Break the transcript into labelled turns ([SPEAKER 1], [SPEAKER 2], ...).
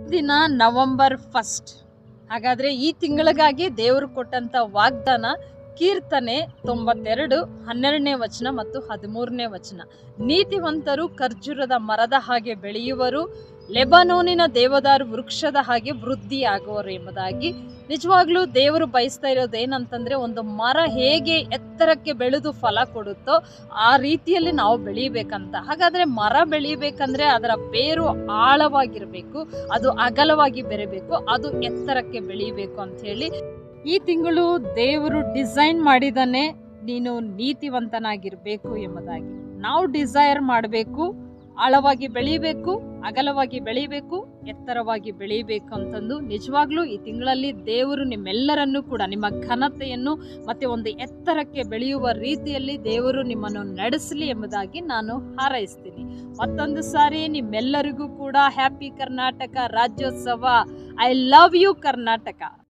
[SPEAKER 1] ದಿನ November first ಹಾಗಾದ್ರೆ ಈ ತಿಂಗಳಿಗಾಗಿ ದೇವರು ಕೊಟ್ಟಂತ ವಾಗ್ದಾನ ಕೀರ್ತನೆ ತೊಂಬತ್ತೆರಡು ಹನ್ನೆರಡನೇ ವಚನ ಮತ್ತು ಹದಿಮೂರನೇ ವಚನ ನೀತಿವಂತರು ಖರ್ಜೂರದ ಮರದ ಹಾಗೆ ಬೆಳೆಯುವರು ಲೆಬನೋನಿನ ದೇವದಾರು ವೃಕ್ಷದ ಹಾಗೆ ವೃದ್ಧಿಯಾಗುವರು ಎಂಬುದಾಗಿ ನಿಜವಾಗ್ಲೂ ದೇವರು ಬಯಸ್ತಾ ಇರೋದು ಏನಂತಂದ್ರೆ ಒಂದು ಮರ ಹೇಗೆ ಎತ್ತರಕ್ಕೆ ಬೆಳೆದು ಫಲ ಕೊಡುತ್ತೋ ಆ ರೀತಿಯಲ್ಲಿ ನಾವು ಬೆಳಿಬೇಕಂತ ಹಾಗಾದ್ರೆ ಮರ ಬೆಳಿಬೇಕಂದ್ರೆ ಅದರ ಬೇರು ಆಳವಾಗಿರಬೇಕು ಅದು ಅಗಲವಾಗಿ ಬೆರಬೇಕು ಅದು ಎತ್ತರಕ್ಕೆ ಬೆಳಿಬೇಕು ಅಂತ ಹೇಳಿ ಈ ತಿಂಗಳು ದೇವರು ಡಿಸೈನ್ ಮಾಡಿದಾನೆ ನೀನು ನೀತಿವಂತನಾಗಿರ್ಬೇಕು ಎಂಬುದಾಗಿ ನಾವು ಡಿಸೈರ್ ಮಾಡಬೇಕು ಆಳವಾಗಿ ಬೆಳಿಬೇಕು ಅಗಲವಾಗಿ ಬೆಳಿಬೇಕು ಎತ್ತರವಾಗಿ ಬೆಳಿಬೇಕು ಅಂತಂದು ನಿಜವಾಗ್ಲೂ ಈ ತಿಂಗಳಲ್ಲಿ ದೇವರು ನಿಮ್ಮೆಲ್ಲರನ್ನೂ ಕೂಡ ನಿಮ್ಮ ಘನತೆಯನ್ನು ಮತ್ತೆ ಒಂದು ಎತ್ತರಕ್ಕೆ ಬೆಳೆಯುವ ರೀತಿಯಲ್ಲಿ ದೇವರು ನಿಮ್ಮನ್ನು ನಡೆಸಲಿ ಎಂಬುದಾಗಿ ನಾನು ಹಾರೈಸ್ತೀನಿ ಮತ್ತೊಂದು ಸಾರಿ ನಿಮ್ಮೆಲ್ಲರಿಗೂ ಕೂಡ happy Karnataka Rajyotsava I love you Karnataka